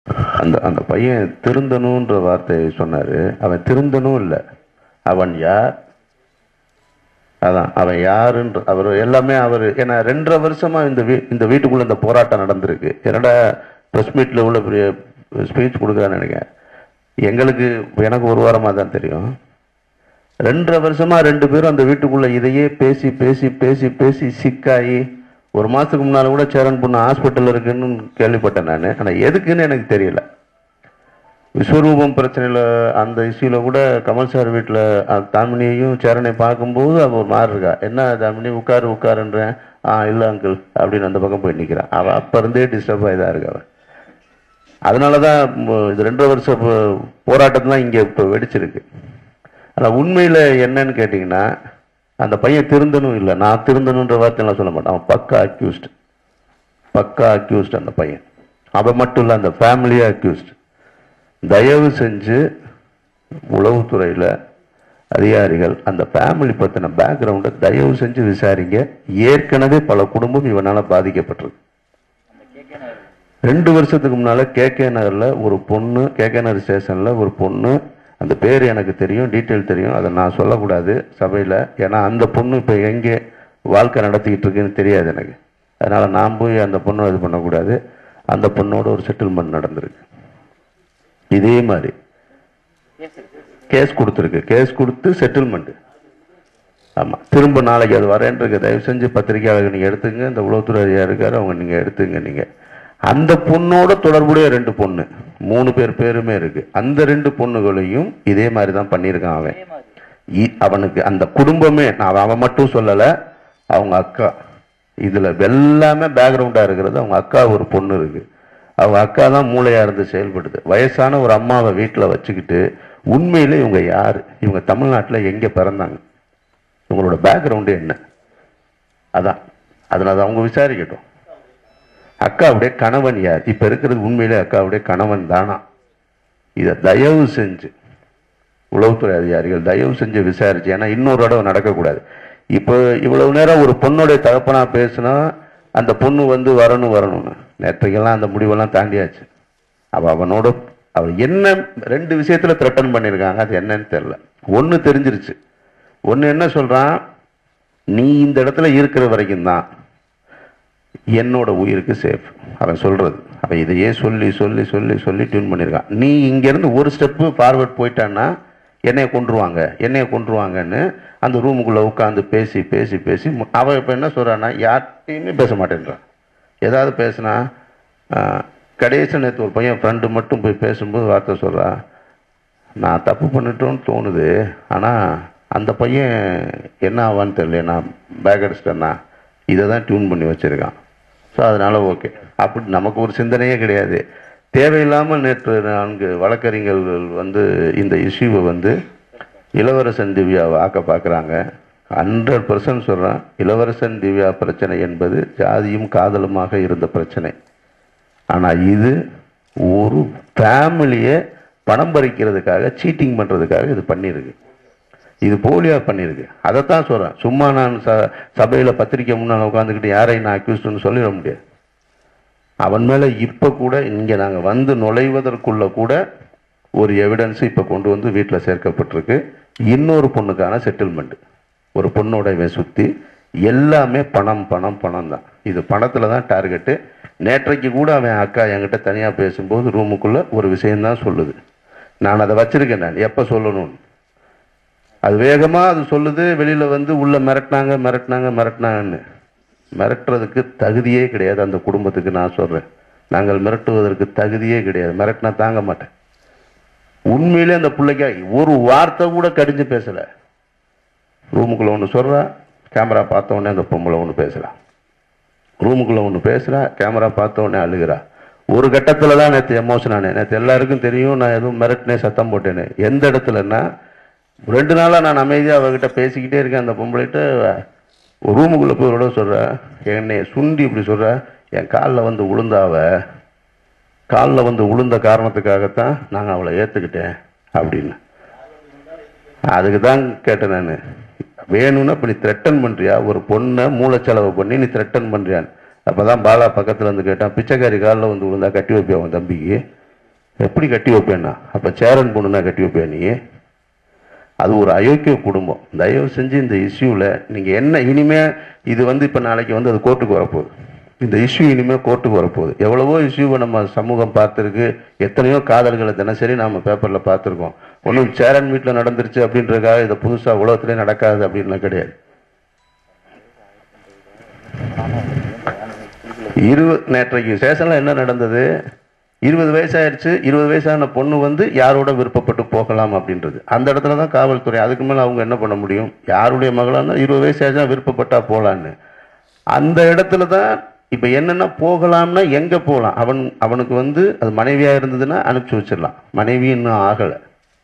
அந்த அந்த பையன் திருந்தணுன்ற வார்த்தையை சொன்னாரு அவன் திருந்தனும் இல்லை அவன் யார் அதான் அவன் யாருன்ற அவர் எல்லாமே அவர் ஏன்னா ரெண்டரை வருஷமா இந்த வீ இந்த வீட்டுக்குள்ள இந்த போராட்டம் நடந்திருக்கு என்னடா ப்ரெஸ் மீட்ல உள்ள பெரிய ஸ்பீச் கொடுக்குறான்னு நினைக்கிறேன் எங்களுக்கு எனக்கு ஒரு வாரமா தான் தெரியும் ரெண்டரை வருஷமா ரெண்டு பேரும் அந்த வீட்டுக்குள்ள இதையே பேசி பேசி பேசி பேசி சிக்காயி ஒரு மாசத்துக்கு முன்னால கூட சேரன் பொண்ணு ஹாஸ்பிட்டல் இருக்குன்னு கேள்விப்பட்டேன் நான் ஆனா எதுக்குன்னு எனக்கு தெரியல விஸ்வரூபம் பிரச்சனையில் அந்த இஷ்யூவில் கூட கமல் சார் வீட்டில் தாமினியையும் சேரனையும் பார்க்கும்போது அவள் ஒரு மாதிரி இருக்கா என்ன தாமினி உட்காரு உட்காருன்றேன் ஆ இல்லை அங்கிள் அப்படின்னு அந்த பக்கம் போய் நிற்கிறான் அவள் அப்போ இருந்தே டிஸ்டர்ப் ஆகி தான் இருக்கா அவள் அதனால தான் ம- இது ரெண்டரை வருஷ போ- போராட்டம் தான் இங்கே இப்போ வெடிச்சிருக்கு ஆனால் உண்மையில் என்னன்னு கேட்டிங்கன்னா அந்த பையன் திருந்தனும் இல்லை நான் திருந்தணுன்ற வார்த்தையெல்லாம் சொல்ல மாட்டேன் அவன் பக்கா அக்யூஸ்ட் பக்கா அக்யூஸ்ட் அந்த பையன் அவன் மட்டும் இல்லை அந்த ஃபேமிலியே அக்யூஸ்ட் தயவு செஞ்சு உளவுத்துறையில் அதிகாரிகள் அந்த ஃபேமிலி பற்றின பேக்ரவுண்டை தயவு செஞ்சு விசாரிங்க ஏற்கனவே பல குடும்பம் இவனால் பாதிக்கப்பட்டிருக்கு ரெண்டு வருஷத்துக்கு முன்னால கே கே நகர்ல ஒரு பொண்ணு கே கே நகர் ஸ்டேஷன்ல ஒரு பொண்ணு அந்த பேர் எனக்கு தெரியும் டீட்டெயில் தெரியும் அதை நான் சொல்லக்கூடாது சபையில் ஏன்னா அந்த பொண்ணு இப்போ எங்கே வாழ்க்கை நடத்திக்கிட்டு இருக்குன்னு தெரியாது எனக்கு அதனால நான் போய் அந்த பொண்ணை இது பண்ணக்கூடாது அந்த பொண்ணோட ஒரு செட்டில்மெண்ட் நடந்திருக்கு இதே மாதிரி கேஸ் கொடுத்துருக்கு கேஸ் கொடுத்து செட்டில்மெண்ட் ஆமா திரும்ப நாளைக்கு அது வரேன்றது தயவு செஞ்சு பத்திரிகையாளர்கள் நீங்க எடுத்துங்க இந்த உளவுத்துறை அதிகாரி இருக்காரு அவங்க நீங்க எடுத்துங்க நீங்க அந்த பொண்ணோட தொடர்புடைய ரெண்டு பொண்ணு மூணு பேர் பேருமே இருக்கு அந்த ரெண்டு பொண்ணுகளையும் இதே மாதிரி தான் பண்ணியிருக்கான் அவன் இ- அவனுக்கு அந்த குடும்பமே நான் அவன் மட்டும் சொல்லல அவங்க அக்கா இதுல எல்லாமே பேக்ரவுண்டா இருக்கிறது அவங்க அக்கா ஒரு பொண்ணு இருக்கு அவங்க அக்கா தான் மூளையா இருந்து செயல்படுது வயசான ஒரு அம்மாவை வீட்டுல வச்சுக்கிட்டு உண்மையில இவங்க யாரு இவங்க தமிழ்நாட்டுல எங்க பிறந்தாங்க இவங்களோட பேக்ரவுண்டு என்ன அதான் அதனால அவங்க விசாரிக்கட்டும் அக்காவுடைய கணவன் யார் இப்ப இருக்கிறது உண்மையிலே அக்காவுடைய கணவன் தானா இதை தயவு செஞ்சு உளவுத்துறை அதிகாரிகள் தயவு செஞ்சு விசாரிச்சு ஏன்னா இன்னொரு தடவை நடக்கக்கூடாது இப்போ இவ்வளவு நேரம் ஒரு பொண்ணுடைய தகப்பனா பேசுனா அந்த பொண்ணு வந்து வரணும் வரணும்னு நேற்றைக்கெல்லாம் அந்த முடிவெல்லாம் தாண்டியாச்சு அவ அவனோட அவ என்ன ரெண்டு விஷயத்துல த்ரெட்டன் பண்ணியிருக்காங்க அது என்னன்னு தெரியல ஒண்ணு தெரிஞ்சிருச்சு ஒண்ணு என்ன சொல்றான் நீ இந்த இடத்துல இருக்கிற வரைக்கும் தான் என்னோட உயிருக்கு சேஃப் அவன் சொல்றது அவன் இதையே சொல்லி சொல்லி சொல்லி சொல்லி டியூன் பண்ணியிருக்கான் நீ இங்கேருந்து ஒரு ஸ்டெப்பு ஃபார்வர்ட் போயிட்டான்னா என்னைய கொன்றுவாங்க என்னைய கொன்றுவாங்கன்னு அந்த ரூமுக்குள்ளே உட்காந்து பேசி பேசி பேசி மு- அவன் இப்போ என்ன சொல்கிறான்னா யார்கிட்டையுமே பேச மாட்டேன்றான் ஏதாவது பேசுனா கடைசி நேற்று ஒரு பையன் ஃப்ரெண்டு மட்டும் போய் பேசும்போது வார்த்தை சொல்கிறா நான் தப்பு பண்ணிட்டோன்னு தோணுது ஆனால் அந்த பையன் என்ன ஆவான்னு தெரியல நான் பேக் அடிச்சிட்டேன்னா இதை தான் டியூன் பண்ணி வச்சுருக்கான் ஸோ அதனால ஓகே அப்படி நமக்கு ஒரு சிந்தனையே கிடையாது தேவையில்லாமல் நேற்று நான்கு வழக்கறிஞர்கள் வந்து இந்த இஷ்யூவை வந்து இளவரசன் திவ்யாவை ஆக்க பார்க்குறாங்க ஹண்ட்ரட் பர்சன்ட் சொல்கிறேன் இளவரசன் திவ்யா பிரச்சனை என்பது ஜாதியும் காதலுமாக இருந்த பிரச்சனை ஆனால் இது ஒரு ஃபேமிலியை பணம் பறிக்கிறதுக்காக சீட்டிங் பண்ணுறதுக்காக இது பண்ணியிருக்கு இது போலியா பண்ணியிருக்கு அதைத்தான் சொல்கிறேன் சும்மா நான் ச சபையில் பத்திரிக்கை முன்னால் உட்காந்துக்கிட்டு யாரையும் நான் அக்யூஸ்டுன்னு சொல்லிட முடியாது அவன் மேலே இப்போ கூட இங்கே நாங்கள் வந்து நுழைவதற்குள்ள கூட ஒரு எவிடன்ஸ் இப்போ கொண்டு வந்து வீட்டில் சேர்க்கப்பட்டிருக்கு இன்னொரு பொண்ணுக்கான செட்டில்மெண்ட் ஒரு பொண்ணோட இவன் சுற்றி எல்லாமே பணம் பணம் பணம் தான் இது பணத்தில் தான் டார்கெட்டு நேற்றைக்கு கூட அவன் அக்கா என்கிட்ட தனியாக பேசும்போது ரூமுக்குள்ளே ஒரு விஷயம்தான் சொல்லுது நான் அதை வச்சிருக்கேன் நான் எப்போ சொல்லணும்னு அது வேகமாக அது சொல்லுது வெளியில் வந்து உள்ள மிரட்டினாங்க மிரட்டினாங்க மிரட்டினாங்கன்னு மிரட்டுறதுக்கு தகுதியே கிடையாது அந்த குடும்பத்துக்கு நான் சொல்கிறேன் நாங்கள் மிரட்டுவதற்கு தகுதியே கிடையாது மிரட்டினா தாங்க மாட்டேன் உண்மையிலே அந்த பிள்ளைக்கு ஒரு வார்த்தை கூட கடிஞ்சு பேசலை ரூமுக்குள்ளே ஒன்று சொல்கிறா கேமரா பார்த்த உடனே அந்த பொம்பளை ஒன்று பேசுகிறா ரூமுக்குள்ளே ஒன்று பேசுகிறா கேமரா பார்த்த உடனே அழுகிறா ஒரு கட்டத்தில் தான் நேற்று எமோஷன் ஆனேன் நேற்று எல்லாருக்கும் தெரியும் நான் எதுவும் மிரட்டினே சத்தம் போட்டேன்னு எந்த இடத்துலன்னா ரெண்டு நாளாக நான் அமைதியாக அவகிட்ட பேசிக்கிட்டே இருக்கேன் அந்த பொம்பளைகிட்ட ரூமுக்குள்ளே போய் ஒரு சொல்கிறா என்னை சுண்டி இப்படி சொல்கிறா என் காலில் வந்து உளுந்தாவ காலில் வந்து உளுந்த காரணத்துக்காகத்தான் நாங்கள் அவளை ஏற்றுக்கிட்டேன் அப்படின்னு அதுக்கு தான் கேட்டேன் நான் வேணும்னா இப்போ நீ த்ரெட்டன் பண்ணுறியா ஒரு பொண்ணை மூளைச்செலவு பண்ணி நீ த்ரெட்டன் பண்ணுறியான்னு அப்போ தான் பாலா பக்கத்தில் வந்து கேட்டான் பிச்சைக்காரி காலில் வந்து விழுந்தா கட்டி வைப்பியா உன் தம்பிக்கு எப்படி கட்டி வைப்பேன்னா அப்ப சேரன் பொண்ணுனா கட்டி வைப்பேன் நீ அது ஒரு அயோக்கிய குடும்பம் தயவு செஞ்சு இந்த இஷ்யூவில் நீங்கள் என்ன இனிமே இது வந்து இப்போ நாளைக்கு வந்து அது கோர்ட்டுக்கு வரப்போகுது இந்த இஷ்யூ இனிமேல் கோர்ட்டுக்கு வரப்போகுது எவ்வளவோ இஷ்யூவை நம்ம சமூகம் பார்த்துருக்கு எத்தனையோ காதல்களை தினசரி நம்ம பேப்பரில் பார்த்துருக்கோம் ஒன்றும் சேரன் வீட்டில் நடந்துருச்சு அப்படின்றதுக்காக இதை புதுசாக உலகத்திலே நடக்காது அப்படின்லாம் கிடையாது இருபது நேற்றைக்கு சேஷனில் என்ன நடந்தது இருபது வயசாயிருச்சு இருபது வயசான பொண்ணு வந்து யாரோட விருப்பப்பட்டு போகலாம் அப்படின்றது அந்த இடத்துல தான் காவல்துறை அதுக்கு மேலே அவங்க என்ன பண்ண முடியும் யாருடைய மகளான்னா இருபது வயசாச்சுன்னா விருப்பப்பட்டா போகலான்னு அந்த இடத்துல தான் இப்போ என்னென்னா போகலாம்னா எங்கே போகலாம் அவன் அவனுக்கு வந்து அது மனைவியாக இருந்ததுன்னா அனுப்பிச்சி வச்சிடலாம் மனைவி இன்னும் ஆகலை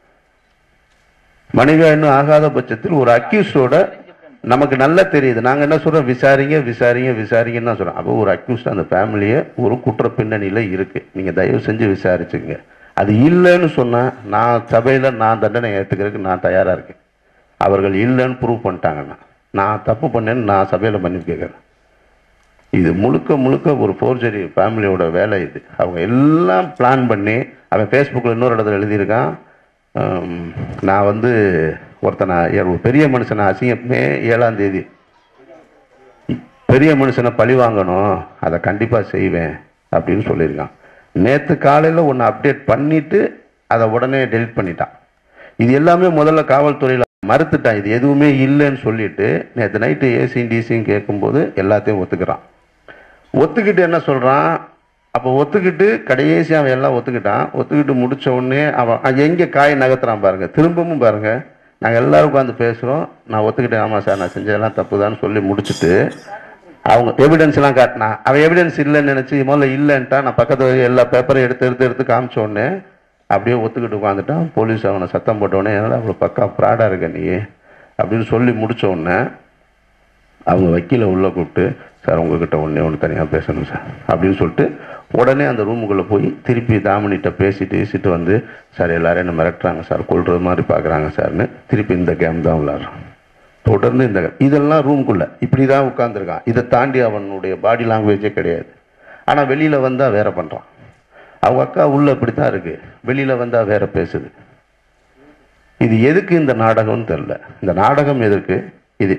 மனைவியா இன்னும் ஆகாத பட்சத்தில் ஒரு அக்யூஸ்டோட நமக்கு நல்லா தெரியுது நாங்க என்ன சொல்றோம் விசாரிங்க விசாரிங்க விசாரிங்கன்னு தான் சொல்றோம் அப்போ ஒரு அக்யூஸ்ட் அந்த ஃபேமிலியே ஒரு குற்ற பின்னணியில இருக்கு நீங்க தயவு செஞ்சு விசாரிச்சுங்க அது இல்லைன்னு சொன்னா நான் சபையில நான் தண்டனை ஏத்துக்கிறதுக்கு நான் தயாரா இருக்கேன் அவர்கள் இல்லைன்னு ப்ரூவ் பண்ணிட்டாங்கன்னா நான் தப்பு பண்ணேன்னு நான் சபையில மன்னிப்பு கேட்கறேன் இது முழுக்க முழுக்க ஒரு ஃபோர்ஜரி ஃபேமிலியோட வேலை இது அவங்க எல்லாம் பிளான் பண்ணி அவன் ஃபேஸ்புக்கில் இன்னொரு இடத்துல எழுதியிருக்கான் ஹம், நான் வந்து ஒருத்தனை ஒரு பெரிய மனுஷனை அசிங்க மே ஏழாம் தேதி பெரிய மனுஷனை பழி வாங்கணும் அதை கண்டிப்பாக செய்வேன் அப்படின்னு சொல்லியிருக்கான் நேற்று காலையில் ஒன்று அப்டேட் பண்ணிட்டு அதை உடனே டெலிட் பண்ணிட்டான் இது எல்லாமே முதல்ல காவல்துறையில் மறுத்துட்டான் இது எதுவுமே இல்லைன்னு சொல்லிட்டு நேற்று நைட்டு ஏசியும் டிசியும் கேட்கும்போது எல்லாத்தையும் ஒத்துக்கிறான் ஒத்துக்கிட்டு என்ன சொல்றான் அப்போ ஒத்துக்கிட்டு கடைசி அவன் எல்லாம் ஒத்துக்கிட்டான் ஒத்துக்கிட்டு முடிச்ச உடனே அவன் அவன் எங்க காய் நகர்த்துறான் பாருங்க திரும்பவும் பாருங்க நாங்கள் எல்லாரும் உட்காந்து பேசுகிறோம் நான் ஒத்துக்கிட்டேன் ஆமாம் சார் நான் செஞ்சதெல்லாம் தப்புதான்னு சொல்லி முடிச்சுட்டு அவங்க எவிடன்ஸ் எல்லாம் காட்டினா அவன் எவிடன்ஸ் இல்லைன்னு நினைச்சு முதல்ல இல்லைன்ட்டா நான் பக்கத்துல எல்லா பேப்பரையும் எடுத்து எடுத்து எடுத்து காமிச்ச உடனே அப்படியே ஒத்துக்கிட்டு உட்காந்துட்டான் போலீஸ் அவனை சத்தம் போட்ட உடனே என்னடா அவ்வளோ பக்கா ப்ராடா இருக்க நீ அப்படின்னு சொல்லி முடிச்ச உடனே அவங்க வக்கீலை உள்ளே கூப்பிட்டு சார் உங்ககிட்ட ஒன்றே ஒன்று தனியாக பேசணும் சார் அப்படின்னு சொல்லிட்டு உடனே அந்த ரூமுக்குள்ளே போய் திருப்பி தாமினிட்ட பேசிட்டு பேசிட்டு வந்து சார் எல்லாரும் என்ன மிரட்டுறாங்க சார் கொள்றது மாதிரி பார்க்குறாங்க சார்னு திருப்பி இந்த கேம் தான் விளாட்றான் தொடர்ந்து இந்த இதெல்லாம் ரூம்குள்ளே இப்படி தான் உட்காந்துருக்கான் இதை தாண்டி அவனுடைய பாடி லாங்குவேஜே கிடையாது ஆனால் வெளியில் வந்தால் வேற பண்ணுறான் அவங்க அக்கா உள்ள இப்படி தான் இருக்கு வெளியில் வந்தால் வேற பேசுது இது எதுக்கு இந்த நாடகம்னு தெரில இந்த நாடகம் எதற்கு இது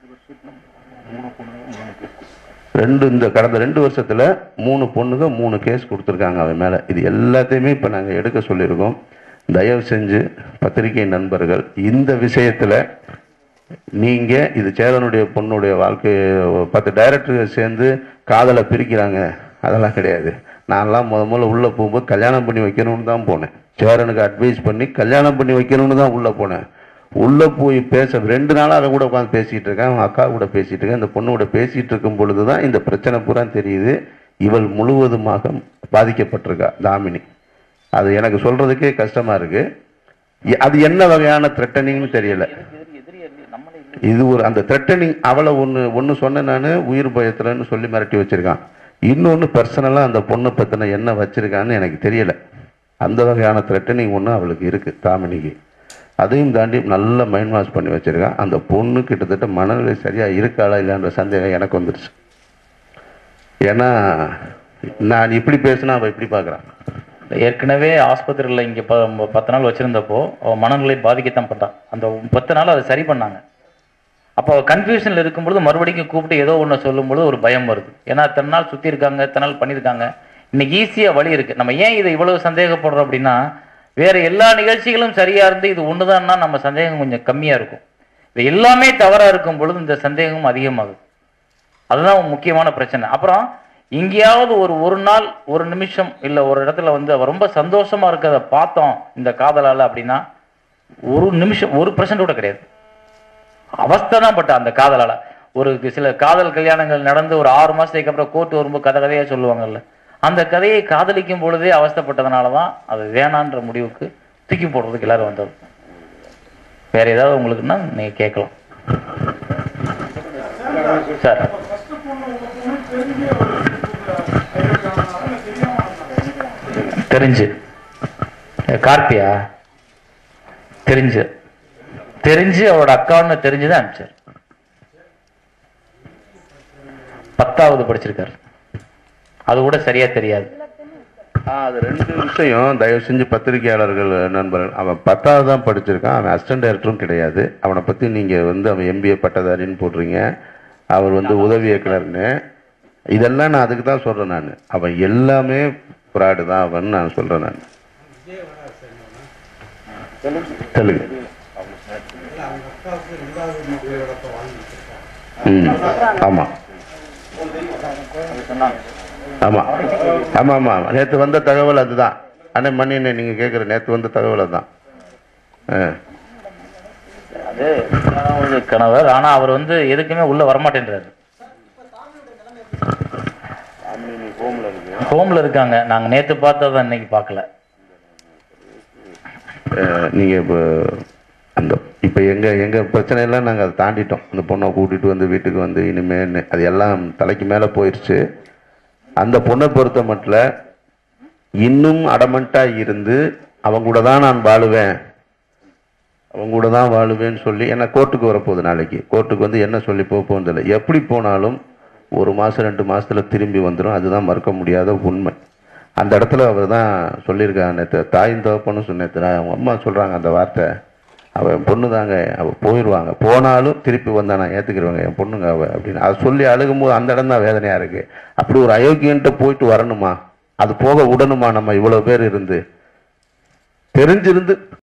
ரெண்டு இந்த கடந்த ரெண்டு வருஷத்துல மூணு பொண்ணுங்க மூணு கேஸ் கொடுத்துருக்காங்க அவன் மேல இது எல்லாத்தையுமே இப்ப நாங்க எடுக்க சொல்லியிருக்கோம் தயவு செஞ்சு பத்திரிகை நண்பர்கள் இந்த விஷயத்துல நீங்க இது சேதனுடைய பொண்ணுடைய வாழ்க்கை பத்து டைரக்டர்கள் சேர்ந்து காதலை பிரிக்கிறாங்க அதெல்லாம் கிடையாது நான்லாம் முத முதல்ல உள்ள போகும்போது கல்யாணம் பண்ணி வைக்கணும்னு தான் போனேன் சேரனுக்கு அட்வைஸ் பண்ணி கல்யாணம் பண்ணி வைக்கணும்னு தான் உள்ள போனேன் உள்ள போய் பேச ரெண்டு நாளா அவன் கூட உட்காந்து பேசிட்டு இருக்கேன் அவன் அக்கா கூட பேசிட்டு இருக்கேன் இந்த பொண்ணு கூட பேசிட்டு இருக்கும் பொழுதுதான் இந்த பிரச்சனை பூரா தெரியுது இவள் முழுவதுமாக பாதிக்கப்பட்டிருக்கா தாமினி அது எனக்கு சொல்றதுக்கே கஷ்டமா இருக்கு இ- அது என்ன வகையான த்ரெட்டனிங்னு தெரியல இது ஒரு அந்த த்ரெட்டனிங் அவளை ஒன்று ஒன்று சொன்னேன் நான் உயிர் பயத்துலன்னு சொல்லி மிரட்டி வச்சிருக்கான் இன்னொன்று பர்சனலாக அந்த பொண்ணை பற்றின என்ன வச்சிருக்கான்னு எனக்கு தெரியல அந்த வகையான த்ரெட்டனிங் ஒன்று அவளுக்கு இருக்கு தாமினிக்கு அதையும் தாண்டி நல்ல மைண்ட் வாஷ் பண்ணி வச்சிருக்கான் அந்த பொண்ணு கிட்டத்தட்ட மனநிலை சரியா இருக்காளா இல்லைன்ற சந்தேகம் எனக்கு வந்துருச்சு ஏன்னா நான் இப்படி பேசினா அவள் இப்படி பார்க்குறான் ஏற்கனவே ஆஸ்பத்திரியில் இங்கே ப பத்து நாள் வச்சுருந்தப்போ அவள் மனநிலை பாதிக்கத்தான் பட்டான் அந்த பத்து நாள் அதை சரி பண்ணாங்க அப்போ அவள் கன்ஃபியூஷனில் இருக்கும்பொழுது மறுபடியும் கூப்பிட்டு ஏதோ ஒன்று சொல்லும்பொழுது ஒரு பயம் வருது ஏன்னா இத்தனை நாள் சுற்றி இருக்காங்க இத்தனை நாள் பண்ணியிருக்காங்க இன்னைக்கு ஈஸியாக வழி இருக்குது நம்ம ஏன் இதை இவ்வளவு சந்தேகப்படுறோம் அப்படின்னா வேற எல்லா நிகழ்ச்சிகளும் சரியாக இருந்து இது ஒன்று நம்ம சந்தேகம் கொஞ்சம் கம்மியாக இருக்கும் இது எல்லாமே தவறாக இருக்கும் பொழுது இந்த சந்தேகம் அதிகமாகுது அதுதான் முக்கியமான பிரச்சனை அப்புறம் எங்கேயாவது ஒரு ஒரு நாள் ஒரு நிமிஷம் இல்லை ஒரு இடத்துல வந்து அவ ரொம்ப சந்தோஷமா இருக்கிறத பார்த்தோம் இந்த காதலால அப்படின்னா ஒரு நிமிஷம் ஒரு பர்சன்ட் கூட கிடையாது அவஸ்தை தான் பட்ட அந்த காதலால ஒரு சில காதல் கல்யாணங்கள் நடந்து ஒரு ஆறு மாசத்துக்கு அப்புறம் கோர்ட் வரும்போது கதை கதையா சொல்லுவாங்கல்ல அந்த கதையை காதலிக்கும் பொழுதே அவஸ்தைப்பட்டதுனால தான் அது வேணான்ற முடிவுக்கு தூக்கி போடுறதுக்கு எல்லாரும் வந்தது வேற ஏதாவது உங்களுக்குன்னா நீங்க கேட்கலாம் சார் தெரிஞ்சு கார்த்தியா தெரிஞ்சு தெரிஞ்சு அவரோட அக்கான்னு தெரிஞ்சுதான் அனுப்பிச்சார் பத்தாவது படிச்சிருக்காரு அது கூட சரியா தெரியாது ஆ, அது ரெண்டு விஷயம் தயவு செஞ்சு பத்திரிகையாளர்கள் நண்பர்கள் அவன் பத்தாவது தான் படிச்சிருக்கான் அவன் அசிஸ்டன்ட் டைரக்டரும் கிடையாது அவனை பற்றி நீங்கள் வந்து அவன் எம்பிஏ பட்டதாரின்னு போடுறீங்க அவர் வந்து உதவி இயக்குனர்னு இதெல்லாம் நான் அதுக்கு தான் சொல்கிறேன் நான் அவன் எல்லாமே ஃப்ராடு தான் அவன் நான் சொல்கிறேன் நான் சொல்லுங்க ம் ஆமாம் ஆமாம் ஆமாம் ஆமாம் நேற்று வந்த தகவல் அதுதான் அண்ணே மணியண்ணே நீங்கள் கேட்குற நேற்று வந்த தகவல் அதுதான் ஆ அது ஒரு கணவர் ஆனா அவர் வந்து எதுக்குமே உள்ள வரமாட்டேன்றாரு ஹோம்ல இருக்காங்க நாங்க நேத்து பார்த்ததான் இன்னைக்கு பார்க்கல அஹ், நீங்க இப்போ அந்த இப்போ எங்க எங்க பிரச்சனை எல்லாம் நாங்கள் அதை தாண்டிட்டோம் அந்த பொண்ணை கூட்டிட்டு வந்து வீட்டுக்கு வந்து இனிமேன்னு அது எல்லாம் தலைக்கு மேலே போயிடுச்சு அந்த பொண்ணை பொறுத்த மட்டும் இன்னும் அடமண்டா இருந்து அவங்க கூட தான் நான் வாழுவேன் அவங்க கூட தான் வாழுவேன்னு சொல்லி ஏன்னா கோர்ட்டுக்கு வரப்போகுது நாளைக்கு கோர்ட்டுக்கு வந்து என்ன சொல்லி போக போகிறதில்ல எப்படி போனாலும் ஒரு மாதம் ரெண்டு மாசத்துல திரும்பி வந்துடும் அதுதான் மறுக்க முடியாத உண்மை அந்த இடத்துல அவர் தான் சொல்லியிருக்காங்க நேற்று தாயும் தகப்பனும் சொன்னேன் அவங்க அம்மா சொல்கிறாங்க அந்த வார்த்தை அவள் என் பொண்ணு தாங்க அவள் போயிடுவாங்க போனாலும் திருப்பி வந்தா நான் ஏற்றுக்கிடுவாங்க என் பொண்ணுங்க அவள் அப்படின்னு அதை சொல்லி அழுகும்போது அந்த இடம் தான் வேதனையாக இருக்குது அப்படி ஒரு அயோக்கியன்ட்ட போயிட்டு வரணுமா அது போக விடணுமா நம்ம இவ்வளோ பேர் இருந்து தெரிஞ்சிருந்து